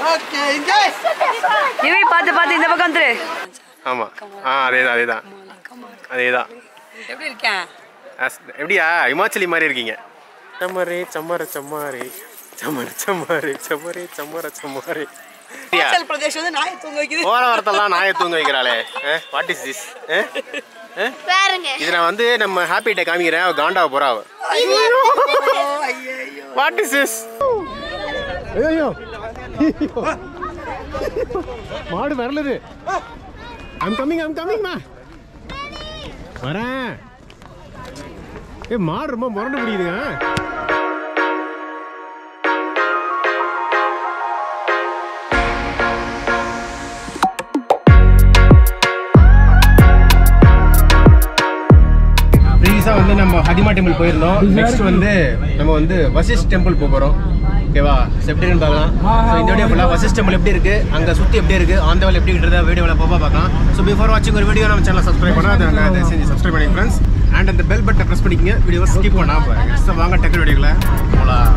okay enjoy இவை பார்த்து பார்த்து இந்த பக்கம் வந்துரு ஆமாம் ஆ அதே தான் அதே தான் அதே தான் எப்படி இருக்கேன் எப்படியா இமாச்சலி மாதிரி இருக்கீங்க சம்மரே சம்மர சம்மாரே சம்மர சம்மாரே சம்மரே சம்மர சம்மாரே ஹிமாச்சல் பிரதேஷ் வந்து நாயை தூங்க வைக்குது போற வாரத்தெல்லாம் நாயை தூங்க வைக்கிறாளே வாட் இஸ் திஸ் பாருங்க இது நான் வந்து நம்ம ஹாப்பி டே காமிக்கிறேன் அவ காண்டாவ போறா அவ வாட் இஸ் திஸ் ஐயோ மாடு வரலது ஐம் கம்மிங் ஐம் கம்மிங் மா வரேன் ஏ மாடு ரொம்ப முரண்டு பிடிக்குதுங்க ப்ரீவியஸாக வந்து நம்ம ஹதிமா டெம்பிள் போயிருந்தோம் நெக்ஸ்ட் வந்து நம்ம வந்து வசிஷ் டெம்பிள் போக போகிறோம் ஓகேவா எப்படின்னு பார்க்கலாம் ஸோ இந்த வீடியோ ஃபுல்லாக வசிஷ் டெம்பிள் எப்படி இருக்கு அங்கே சுற்றி எப்படி இருக்கு ஆந்த வேலை எப்படி இருக்கிறத வீடியோவில் போக பார்க்கலாம் ஸோ பிஃபோர் வாட்சிங் ஒரு வீடியோ நம்ம சேனல் சப்ஸ்கிரைப் பண்ணால் அதை நாங்கள் அதை செஞ்சு சப்ஸ்கிரைப் பண்ணி ஃப்ரெண்ட்ஸ் அண்ட் அந்த பெல் பட்டனை ப்ரெஸ் பண்ணிக்கங்க வீடியோவை ஸ்கிப் பண்ணாமல் பாருங்க ஸோ வாங்க டெக்கர் வீடியோவில் போகலாம்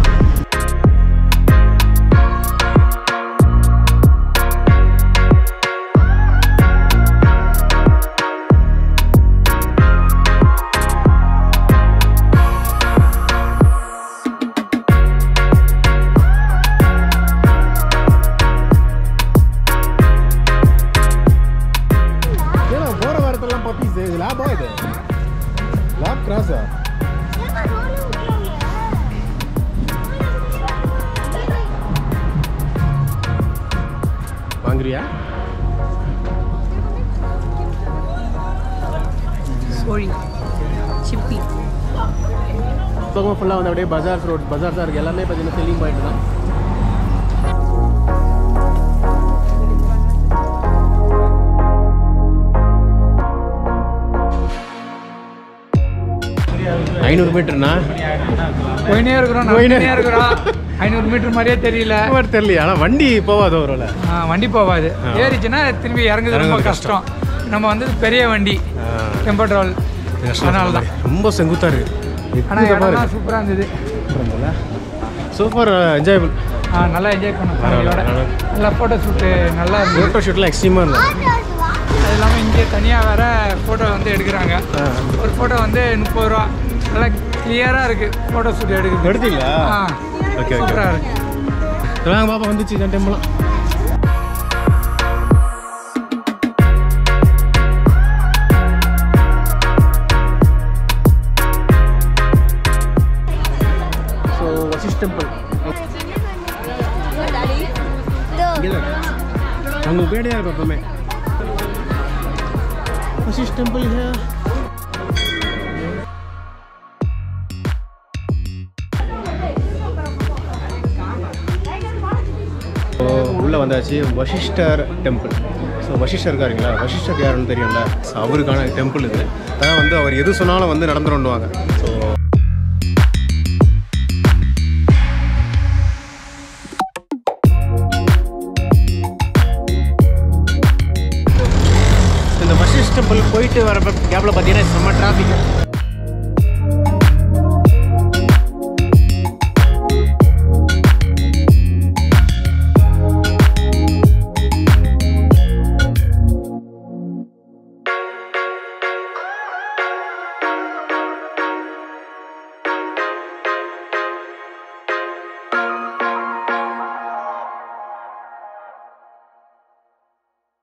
ஏன்னா போகிற வாரத்தெல்லாம் பப்பீஸ் இது லேபா இது லேப் கிராஸா வாங்குறியா சோழி சிப்பி பக்கம் ஃபுல்லாக வந்து அப்படியே பஜார் ரோட் பஜார் தான் இருக்குது எல்லாமே பார்த்தீங்கன்னா செல்லிங் பாயிண்ட் தான் ஐநூறு மீட்டர்னா போயினே இருக்கிறோம் நடந்துனே இருக்கிறோம் ஐநூறு மீட்டர் மாதிரியே தெரியல தெரியல ஆனால் வண்டி போகாது ஒரு ஆ, வண்டி போகாது ஏறிச்சுன்னா திரும்பி இறங்குது ரொம்ப இறங்குறது கஷ்டம் நம்ம வந்து பெரிய வண்டி டெம்போ ட்ராவல் அதனால தான் ரொம்ப செங்குத்தா இருக்கு ஆனால் இடம்லாம் சூப்பராக இருந்தது சூப்பர் என்ஜாயபிள் ஆ, நல்லா என்ஜாய் பண்ணோம் ஃபேமிலியோட நல்லா ஃபோட்டோ ஷூட்டு நல்லா இருந்தது ஃபோட்டோ ஷூட்லாம் எக்ஸ்ட்ரீமாக இருந்தது அது இல்லாமல் இங்கே தனியாக வேற ஃபோட்டோ வந்து எடுக்கிறாங்க ஒரு ஃபோட்டோ வந்து முப்பது ரூபா நல்லா கிளியராக இருக்குது ஃபோட்டோ ஷூட் எடுக்குது எடுத்தீங்களா ஆ ஓகே ஓகே சூப்பராக இருக்குது வாங்க பாப்பா வந்துச்சு இந்த டெம்பிளாம் ஸோ வசிஷ் டெம்பிள் அவங்க பேடியாக இருக்கும் எப்பவுமே வசிஷ் டெம்பிள் ஸோ உள்ளே வந்தாச்சு வசிஷ்டர் டெம்பிள் ஸோ வசிஷ்டர் இருக்காருங்களா வசிஷ்டர் யாருன்னு தெரியும்ல ஸோ அவருக்கான டெம்பிள் இது அதான் வந்து அவர் எது சொன்னாலும் வந்து நடந்துருவாங்க ஸோ இந்த வசிஷ் டெம்பிள் போயிட்டு வர கேப்பில் பார்த்தீங்கன்னா செம்ம டிராஃபிக்